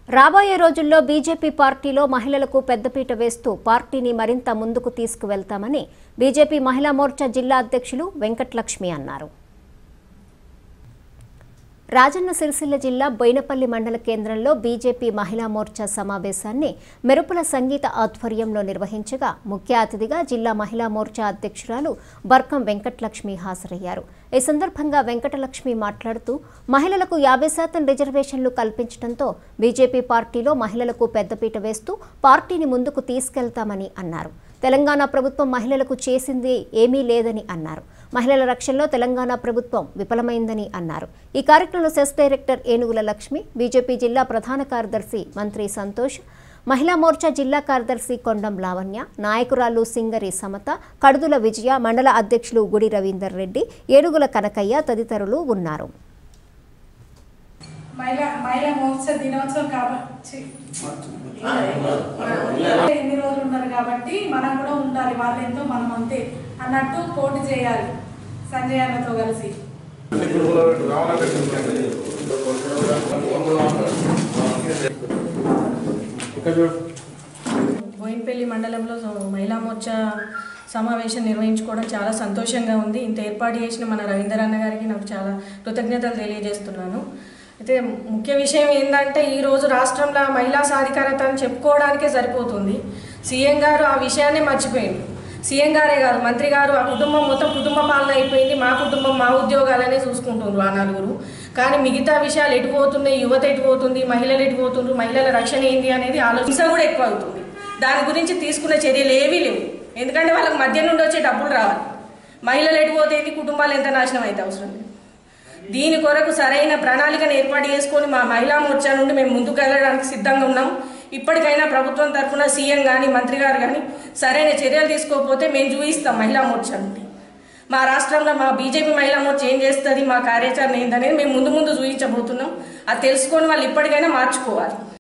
రాబోయే రోజుల్లో బీజేపీ పార్టీలో మహిళలకు పెద్దపీట వేస్తూ పార్టీని మరింత ముందుకు తీసుకువెళ్తామని బీజేపీ మహిళా మోర్చా జిల్లా అధ్యక్షులు వెంకటలక్ష్మి అన్నారు రాజన్న సిరిసిల్ల జిల్లా బోయినపల్లి మండల కేంద్రంలో బీజేపీ మహిళా మోర్చా సమావేశాన్ని మెరుపుల సంగీత ఆధ్వర్యంలో నిర్వహించగా ముఖ్య అతిథిగా జిల్లా మహిళా మోర్చా అధ్యక్షురాలు బర్కం వెంకటలక్ష్మి హాజరయ్యారు ఈ సందర్భంగా వెంకటలక్ష్మి మాట్లాడుతూ మహిళలకు యాభై శాతం రిజర్వేషన్లు కల్పించడంతో బీజేపీ పార్టీలో మహిళలకు పెద్దపీట వేస్తూ పార్టీని ముందుకు తీసుకెళ్తామని అన్నారు తెలంగాణ ప్రభుత్వం మహిళలకు చేసింది ఏమీ లేదని అన్నారు మహిళల రక్షణలో తెలంగాణ ప్రభుత్వం విఫలమైందని అన్నారు ఈ కార్యక్రమంలో సెస్ డైరెక్టర్ ఏనుగుల లక్ష్మి బీజేపీ జిల్లా ప్రధాన కార్యదర్శి మంత్రి సంతోష్ మహిళా మోర్చా జిల్లా కార్యదర్శి కొండం లావణ్య నాయకురాలు సింగరి సమత కడుదుల విజయ మండల అధ్యక్షులు గుడి రవీందర్ రెడ్డి ఏనుగుల కనకయ్య తదితరులు ఉన్నారు మహిళా మహిళా మహోత్సవ దినోత్సవం కాబట్టి ఎన్ని రోజులు ఉన్నారు కాబట్టి మనం కూడా ఉండాలి వాళ్ళెంతో మనం అంతే అన్నట్టు పోటీ చేయాలి సంజయ్ అన్నతో కలిసి బోయిన్పల్లి మండలంలో మహిళా మోర్చా సమావేశం నిర్వహించుకోవడం చాలా సంతోషంగా ఉంది ఇంత ఏర్పాటు చేసిన మన రవీందర్ అన్న గారికి నాకు చాలా కృతజ్ఞతలు తెలియజేస్తున్నాను అయితే ముఖ్య విషయం ఏంటంటే ఈరోజు రాష్ట్రంలో మహిళా సాధికారత అని చెప్పుకోవడానికే సరిపోతుంది సీఎం గారు ఆ విషయాన్ని మర్చిపోయింది సీఎం గారే కాదు మంత్రి గారు ఆ కుటుంబం మొత్తం కుటుంబ పాలన అయిపోయింది మా కుటుంబం మా ఉద్యోగాలనే చూసుకుంటున్నారు ఆ నలుగురు కానీ మిగతా విషయాలు ఎటు పోతున్నాయి యువత ఎటు పోతుంది మహిళలు ఎటు పోతుండ్రు మహిళల రక్షణ ఏంటి అనేది ఆలోచించ కూడా ఎక్కువ అవుతుంది దాని గురించి తీసుకున్న చర్యలు ఏవీ లేవు ఎందుకంటే వాళ్ళకి మధ్య నుండి వచ్చే డబ్బులు రావాలి మహిళలు ఎటు పోతే ఏంటి, కుటుంబాలు ఎంత నాశనం అయితే అవసరం లేదు దీని కొరకు సరైన ప్రణాళికను ఏర్పాటు చేసుకొని మా మహిళా మోర్చా నుండి మేము ముందుకు వెళ్ళడానికి సిద్ధంగా ఉన్నాం ఇప్పటికైనా ప్రభుత్వం తరఫున సీఎం కానీ మంత్రి గారు కానీ సరైన చర్యలు తీసుకోకపోతే మేము చూపిస్తాం మహిళా మోర్చా నుండి మా రాష్ట్రంలో మా బీజేపీ మహిళా మోర్చా ఏం చేస్తుంది మా కార్యాచరణ ఏంటనేది మేము ముందు ముందు చూపించబోతున్నాం అది తెలుసుకొని వాళ్ళు ఇప్పటికైనా మార్చుకోవాలి